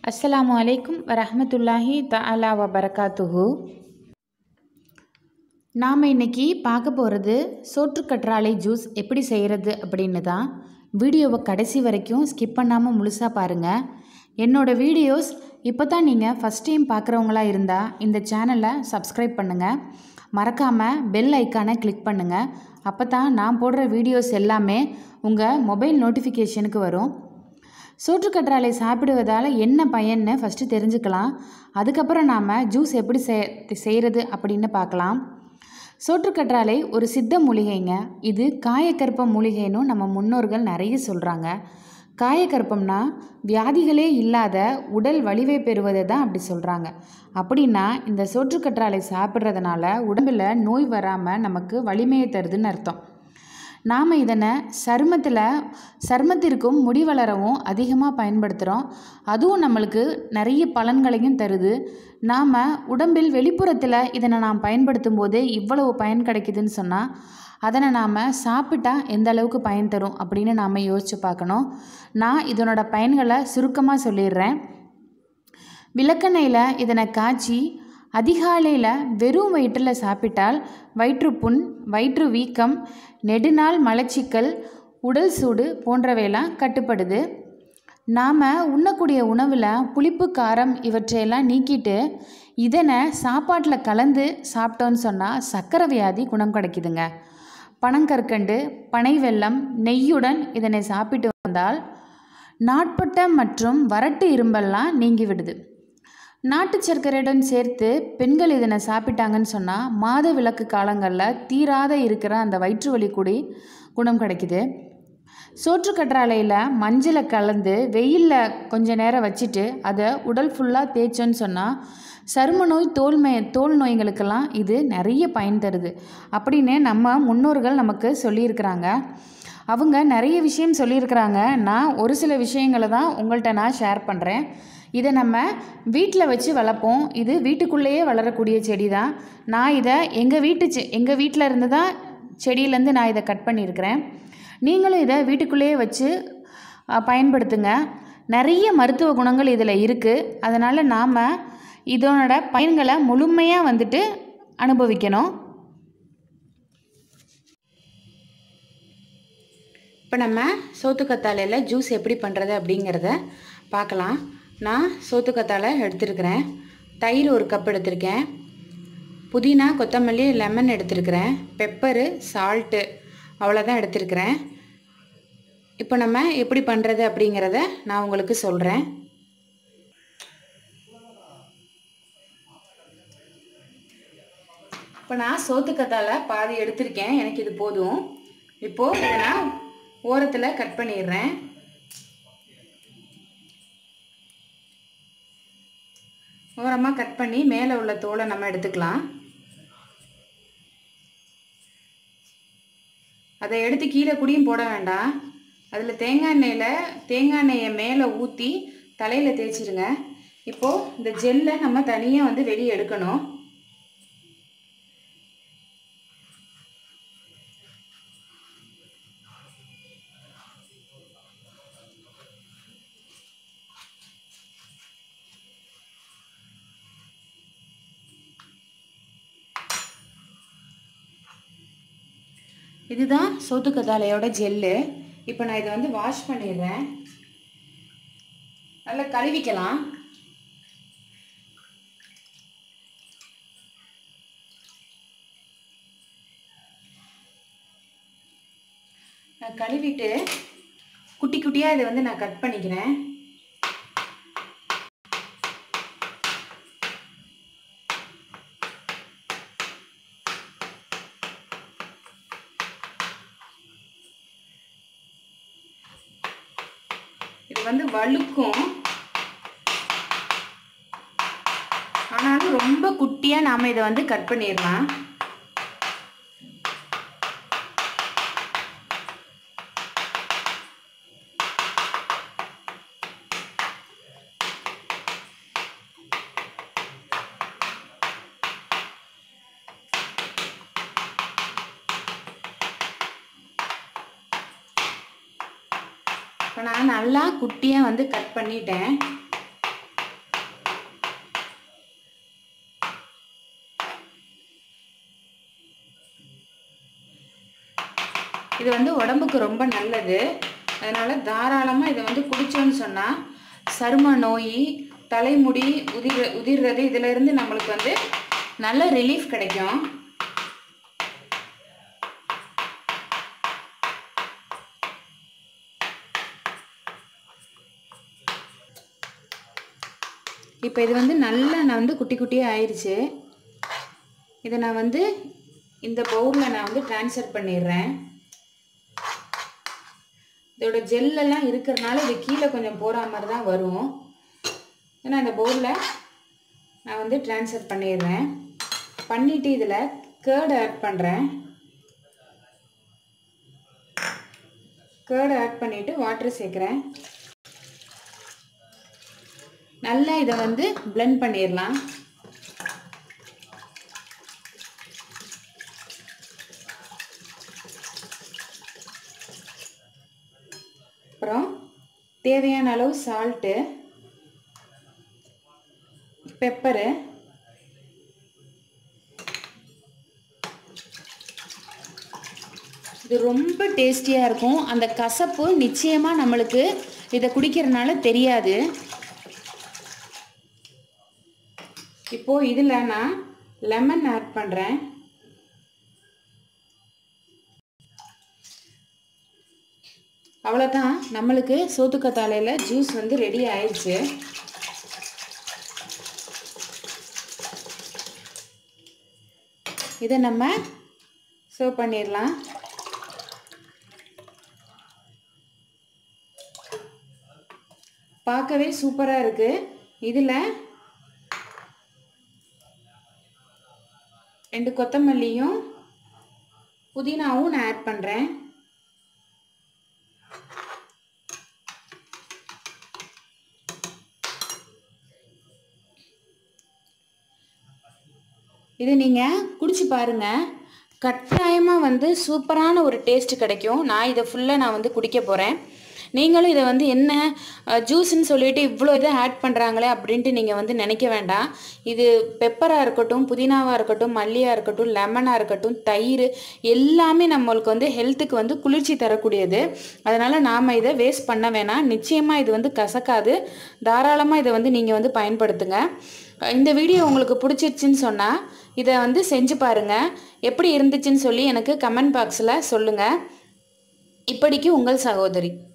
அஸ்ஸலாமு அலைக்கும் வரஹ்மத்துல்லாஹி தஆலா வ பரகாத்துஹு நாம் இன்னைக்கு பார்க்க போகிறது சோற்றுக்கற்றாழை ஜூஸ் எப்படி செய்கிறது அப்படின்னு தான் வீடியோவை கடைசி வரைக்கும் ஸ்கிப் பண்ணாமல் முழுசாக பாருங்கள் என்னோடய வீடியோஸ் இப்போ தான் நீங்கள் ஃபஸ்ட் டைம் பார்க்குறவங்களா இருந்தால் இந்த சேனலை சப்ஸ்கிரைப் பண்ணுங்கள் மறக்காமல் பெல் ஐக்கானை கிளிக் பண்ணுங்கள் அப்போ தான் நான் போடுற வீடியோஸ் எல்லாமே உங்கள் மொபைல் நோட்டிஃபிகேஷனுக்கு வரும் சோற்றுக்கற்றாழை சாப்பிடுவதால் என்ன பயன்னு ஃபஸ்ட்டு தெரிஞ்சுக்கலாம் அதுக்கப்புறம் நாம் ஜூஸ் எப்படி செய் செய்கிறது அப்படின்னு பார்க்கலாம் சோற்றுக்கற்றாழை ஒரு சித்த மூலிகைங்க இது காயக்கற்ப மூலிகைன்னு நம்ம முன்னோர்கள் நிறைய சொல்கிறாங்க காயக்கற்பம்னா வியாதிகளே இல்லாத உடல் வலிவை பெறுவதை தான் அப்படி சொல்கிறாங்க அப்படின்னா இந்த சோற்றுக்கற்றாழை சாப்பிட்றதுனால உடம்பில் நோய் வராமல் நமக்கு வலிமையை தருதுன்னு அர்த்தம் நாம் இதனை சருமத்தில் சருமத்திற்கும் முடி வளரவும் அதிகமாக பயன்படுத்துகிறோம் அதுவும் நம்மளுக்கு நிறைய பலன்களையும் தருது நாம் உடம்பில் வெளிப்புறத்தில் இதனை நாம் பயன்படுத்தும் போது இவ்வளவு பயன் கிடைக்குதுன்னு சொன்னால் அதனை நாம் சாப்பிட்டா எந்த அளவுக்கு பயன் தரும் அப்படின்னு நாம் யோசித்து பார்க்கணும் நான் இதனோட பயன்களை சுருக்கமாக சொல்லிடுறேன் விளக்கெண்ணெயில் இதனை காய்ச்சி அதிகாலையில் வெறும் வயிற்றில் சாப்பிட்டால் வயிற்றுப்புண் வயிற்று வீக்கம் நெடுநாள் மலச்சிக்கல் உடல் சூடு போன்றவையெல்லாம் கட்டுப்படுது நாம் உண்ணக்கூடிய உணவில் புளிப்பு காரம் இவற்றையெல்லாம் நீக்கிட்டு இதனை சாப்பாட்டில் கலந்து சாப்பிட்டோன்னு சொன்னால் சர்க்கரை வியாதி குணம் கிடைக்குதுங்க பனங்கற்கண்டு பனை வெல்லம் நெய்யுடன் இதனை சாப்பிட்டு வந்தால் நாட்பட்ட மற்றும் வறட்டு இரும்பெல்லாம் நீங்கி விடுது நாட்டு சர்க்கரையுடன் சேர்த்து பெண்கள் இதனை சாப்பிட்டாங்கன்னு சொன்னால் மாத விளக்கு காலங்களில் தீராத இருக்கிற அந்த வயிற்று வலி கூடி குணம் கிடைக்குது சோற்றுக்கற்றாழையில் மஞ்சளை கலந்து வெயிலில் கொஞ்ச நேரம் வச்சுட்டு அதை உடல் ஃபுல்லாக தேய்ச்சோன்னு சொன்னால் சரும நோய் தோல் மே தோல் நோய்களுக்கெல்லாம் இது நிறைய பயன் தருது அப்படின்னு நம்ம முன்னோர்கள் நமக்கு சொல்லியிருக்கிறாங்க அவங்க நிறைய விஷயம் சொல்லியிருக்கிறாங்க நான் ஒரு சில விஷயங்களை தான் உங்கள்கிட்ட நான் ஷேர் பண்ணுறேன் இதை நம்ம வீட்டில் வச்சு வளர்ப்போம் இது வீட்டுக்குள்ளேயே வளரக்கூடிய செடி தான் நான் இதை எங்கள் வீட்டு செ எங்கள் வீட்டில் இருந்து தான் செடியிலேருந்து நான் இதை கட் பண்ணியிருக்கிறேன் நீங்களும் இதை வீட்டுக்குள்ளேயே வச்சு பயன்படுத்துங்க நிறைய மருத்துவ குணங்கள் இதில் இருக்குது அதனால் நாம் இதனோட பயன்களை முழுமையாக வந்துட்டு அனுபவிக்கணும் இப்போ நம்ம சோத்துக்கத்தாழையில் ஜூஸ் எப்படி பண்ணுறது அப்படிங்கிறத பார்க்கலாம் நான் சோத்துக்கத்தாழை எடுத்திருக்கிறேன் தயிர் ஒரு கப் எடுத்திருக்கேன் புதினா கொத்தமல்லி லெமன் எடுத்திருக்கிறேன் பெப்பரு சால்ட்டு அவ்வளோதான் எடுத்திருக்கிறேன் இப்போ நம்ம எப்படி பண்ணுறது அப்படிங்கிறத நான் உங்களுக்கு சொல்கிறேன் இப்போ நான் சோத்துக்கத்தாழை பாதி எடுத்திருக்கேன் எனக்கு இது போதும் இப்போது இதை நான் ஓரத்தில் கட் பண்ணிடுறேன் ஓரமாக கட் பண்ணி மேலே உள்ள தோலை நம்ம எடுத்துக்கலாம் அதை எடுத்து கீழே குடியும் போட வேண்டாம் அதில் தேங்காய் எண்ணெயில் தேங்காய் எண்ணெயை மேலே ஊற்றி தலையில் தேய்ச்சிருங்க இப்போது இந்த ஜெல்லை நம்ம தனியாக வந்து வெளியே எடுக்கணும் இதுதான் சோத்துக்கத்தாழையோட ஜெல்லு இப்போ நான் இதை வந்து வாஷ் பண்ணிடுறேன் நல்லா கழுவிக்கலாம் நான் கழுவிட்டு குட்டி குட்டியாக இதை வந்து நான் கட் பண்ணிக்கிறேன் இது வந்து வழுக்கும் ஆனாலும் ரொம்ப குட்டியாக நாம் இதை வந்து கட் பண்ணிடலாம் இப்போ நான் நல்லா குட்டியாக வந்து கட் பண்ணிட்டேன் இது வந்து உடம்புக்கு ரொம்ப நல்லது அதனால் தாராளமாக இதை வந்து குடித்தோன்னு சொன்னால் சரும நோய் தலைமுடி உதிர உதிர்றது இதிலிருந்து நம்மளுக்கு வந்து நல்ல ரிலீஃப் கிடைக்கும் இப்போ இது வந்து நல்லா நான் வந்து குட்டி குட்டியாக ஆயிடுச்சு இதை நான் வந்து இந்த பவுலில் நான் வந்து ட்ரான்ஸ்ஃபர் பண்ணிடுறேன் இதோட ஜெல்லெல்லாம் இருக்கிறனால இது கீழே கொஞ்சம் போகிற மாதிரி தான் வரும் ஏன்னா இந்த பவுலில் நான் வந்து ட்ரான்ஸ்ஃபர் பண்ணிடுறேன் பண்ணிவிட்டு இதில் கேர்டு ஆட் பண்ணுறேன் கேர்டு ஆட் பண்ணிவிட்டு வாட்டர் சேர்க்குறேன் நல்லா இதை வந்து blend பண்ணிடலாம் அப்புறம் தேவையான அளவு சால்ட்டு பெப்பரு இது ரொம்ப டேஸ்டியாக இருக்கும் அந்த கசப்பு நிச்சயமாக நம்மளுக்கு இதை குடிக்கிறதுனால தெரியாது இப்போது இதில் நான் லெமன் ஆட் பண்ணுறேன் அவ்வளோதான் நம்மளுக்கு சோத்துக்கத்தாழையில் ஜூஸ் வந்து ரெடி ஆயிடுச்சு இதை நம்ம சர்வ் பண்ணிடலாம் பார்க்கவே சூப்பராக இருக்குது இதில் ரெண்டு கொத்தமல்லியும் புதினாவும் நான் ஆட் பண்ணுறேன் இது நீங்கள் குடிச்சு பாருங்கள் கட்டாயமாக வந்து சூப்பரான ஒரு டேஸ்ட் கிடைக்கும் நான் இதை ஃபுல்லாக நான் வந்து குடிக்க போகிறேன் நீங்களும் இதை வந்து என்ன ஜூஸ்ன்னு சொல்லிட்டு இவ்வளோ இதை ஆட் பண்ணுறாங்களே அப்படின்ட்டு நீங்கள் வந்து நினைக்க வேண்டாம் இது பெப்பராக இருக்கட்டும் புதினாவாக இருக்கட்டும் மல்லியாக இருக்கட்டும் லெமனாக இருக்கட்டும் தயிர் எல்லாமே நம்மளுக்கு வந்து ஹெல்த்துக்கு வந்து குளிர்ச்சி தரக்கூடியது அதனால் நாம் இதை வேஸ்ட் பண்ண வேணாம் நிச்சயமாக இது வந்து கசக்காது தாராளமாக இதை வந்து நீங்கள் வந்து பயன்படுத்துங்க இந்த வீடியோ உங்களுக்கு பிடிச்சிருச்சுன்னு சொன்னால் இதை வந்து செஞ்சு பாருங்கள் எப்படி இருந்துச்சுன்னு சொல்லி எனக்கு கமெண்ட் பாக்ஸில் சொல்லுங்கள் இப்படிக்கு உங்கள் சகோதரி